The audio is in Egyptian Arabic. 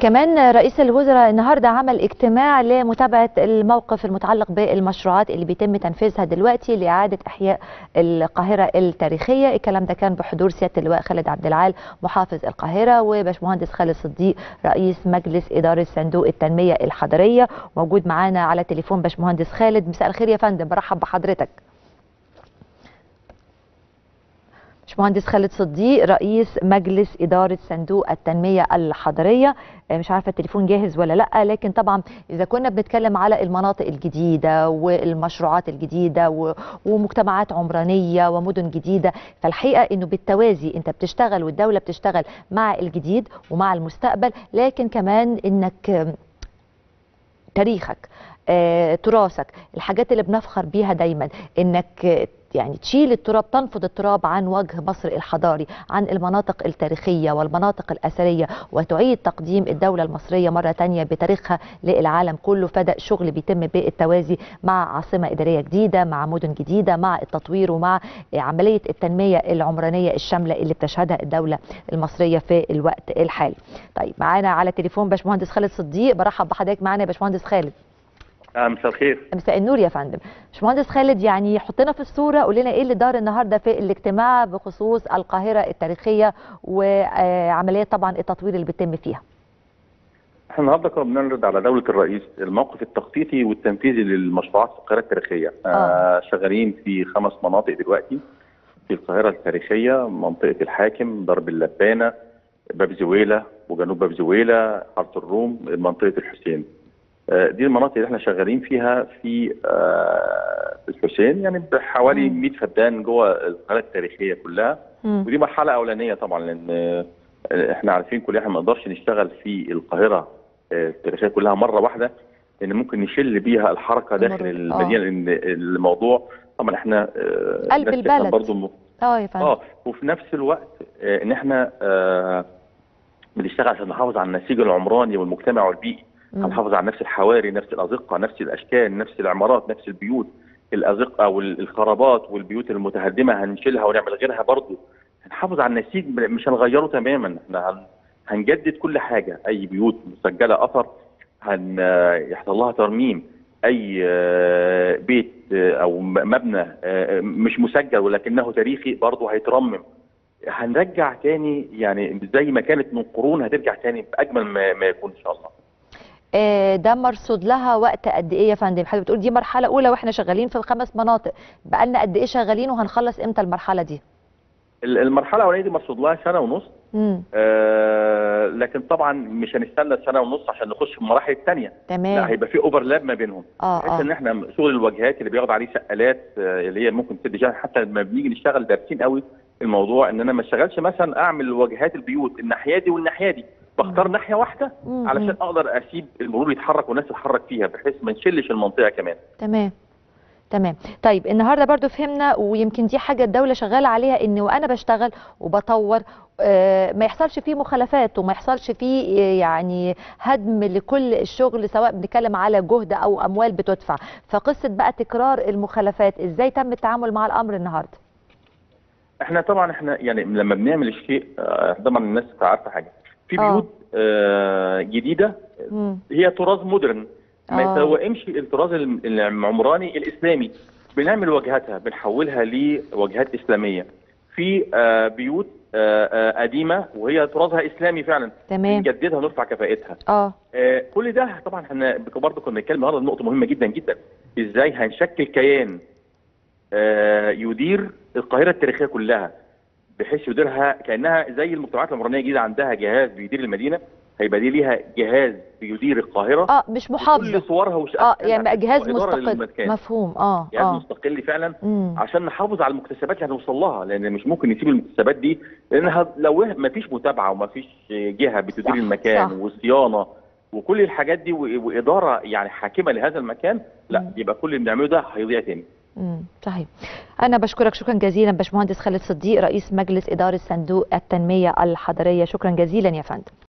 كمان رئيس الوزراء النهارده عمل اجتماع لمتابعه الموقف المتعلق بالمشروعات اللي بيتم تنفيذها دلوقتي لاعاده احياء القاهره التاريخيه، الكلام ده كان بحضور سياده اللواء خالد عبد العال محافظ القاهره وباشمهندس خالد صديق رئيس مجلس اداره صندوق التنميه الحضريه، موجود معانا على تليفون باشمهندس خالد، مساء الخير يا فندم برحب بحضرتك. باشمهندس خالد صديق رئيس مجلس إدارة صندوق التنمية الحضرية مش عارفة التليفون جاهز ولا لأ لكن طبعا إذا كنا بنتكلم على المناطق الجديدة والمشروعات الجديدة ومجتمعات عمرانية ومدن جديدة فالحقيقة إنه بالتوازي أنت بتشتغل والدولة بتشتغل مع الجديد ومع المستقبل لكن كمان إنك تاريخك آه، تراثك الحاجات اللي بنفخر بيها دايما انك يعني تشيل التراب تنفض التراب عن وجه مصر الحضاري عن المناطق التاريخية والمناطق الأثرية وتعيد تقديم الدولة المصرية مرة تانية بتاريخها للعالم كله فده شغل بيتم بالتوازي مع عاصمة إدارية جديدة مع مدن جديدة مع التطوير ومع عملية التنمية العمرانية الشاملة اللي بتشهدها الدولة المصرية في الوقت الحالي طيب معانا على تليفون باشمهندس خالد صديق برحب بحضرتك معانا يا باشمهندس خالد آه مساء الخير مساء النور يا فندم باشمهندس خالد يعني حطنا في الصوره قول لنا ايه اللي دار النهارده في الاجتماع بخصوص القاهره التاريخيه وعمليه طبعا التطوير اللي بيتم فيها احنا النهارده كنا بنعرض على دوله الرئيس الموقف التخطيطي والتنفيذي للمشروعات في القاهره التاريخيه آه. آه شغالين في خمس مناطق دلوقتي في القاهره التاريخيه منطقه الحاكم درب اللبانه باب زويله وجنوب باب زويله حاره الروم منطقه الحسين دي المناطق اللي احنا شغالين فيها في الحسين يعني بحوالي 100 فدان جوه القاهره التاريخيه كلها مم. ودي مرحله اولانيه طبعا لان احنا عارفين كلنا احنا ما نقدرش نشتغل في القاهره التاريخيه كلها مره واحده لان ممكن نشل بيها الحركه داخل المدينه لان الموضوع طبعا احنا قلب البلد برضه اه يا فندم اه وفي نفس الوقت ان احنا آه بنشتغل عشان نحافظ على النسيج العمراني والمجتمع والبيئي هنحافظ على نفس الحواري نفس الازقه نفس الاشكال نفس العمارات نفس البيوت الازقه والخرابات والبيوت المتهدمه هنشيلها ونعمل غيرها برضه هنحافظ على النسيج مش هنغيره تماما احنا هنجدد كل حاجه اي بيوت مسجله اثر هيحصل لها ترميم اي بيت او مبنى مش مسجل ولكنه تاريخي برضه هيترمم هنرجع تاني يعني زي ما كانت من قرون هترجع تاني باجمل ما, ما يكون ان شاء الله ده مرصود لها وقت قد ايه يا فندم حضرتك بتقول دي مرحله اولى واحنا شغالين في الخمس مناطق بقى لنا قد ايه شغالين وهنخلص امتى المرحله دي المرحله الاولانيه دي مرصود لها سنه ونص آه لكن طبعا مش هنستنى سنه ونص عشان نخش في المراحل الثانيه تمام لا هيبقى في اوفرلاب ما بينهم اه بحيث اه ان احنا شغل الواجهات اللي بياخد عليه سقالات آه اللي هي ممكن تسد جهه حتى لما بنيجي نشتغل دارسين قوي الموضوع ان انا ما اشتغلش مثلا اعمل واجهات البيوت الناحيه دي والناحيه دي بختار مم. ناحيه واحده مم. علشان اقدر اسيب المرور يتحرك والناس تتحرك فيها بحيث ما نشلش المنطقه كمان تمام تمام طيب النهارده برضو فهمنا ويمكن دي حاجه الدوله شغاله عليها ان وانا بشتغل وبطور آه ما يحصلش فيه مخالفات وما يحصلش فيه آه يعني هدم لكل الشغل سواء بنتكلم على جهد او اموال بتدفع فقصه بقى تكرار المخالفات ازاي تم التعامل مع الامر النهارده احنا طبعا احنا يعني لما بنعمل الشيء آه طبعا الناس عارفه حاجه في آه. بيوت آه جديده مم. هي طراز مودرن ما آه. يتوائمش الطراز العمراني الاسلامي بنعمل واجهاتها بنحولها لواجهات اسلاميه في آه بيوت آه آه قديمه وهي طرازها اسلامي فعلا تمام بنجددها ونرفع كفاءتها اه آه كل ده طبعا احنا برضه كنا بنتكلم النهارده نقطه مهمه جدا جدا ازاي هنشكل كيان آه يدير القاهره التاريخيه كلها بحيث يديرها كانها زي المجتمعات العمرانيه الجديده عندها جهاز بيدير المدينه هيبقى دي ليها جهاز بيدير القاهره اه مش كل محافظه صورها وشقها اه يعني بقى جهاز وإدارة مستقل للمكان. مفهوم اه جهاز اه مستقل فعلا مم. عشان نحافظ على المكتسبات اللي هنوصل لها لان مش ممكن نسيب المكتسبات دي لانها لو ما فيش متابعه وما فيش جهه بتدير صح، المكان صح. وصيانه وكل الحاجات دي و- واداره يعني حاكمه لهذا المكان لا مم. يبقى كل اللي بنعمله ده هيضيع تاني امم صحيح انا بشكرك شكرا جزيلا باشمهندس خالد صديق رئيس مجلس اداره صندوق التنميه الحضريه شكرا جزيلا يا فندم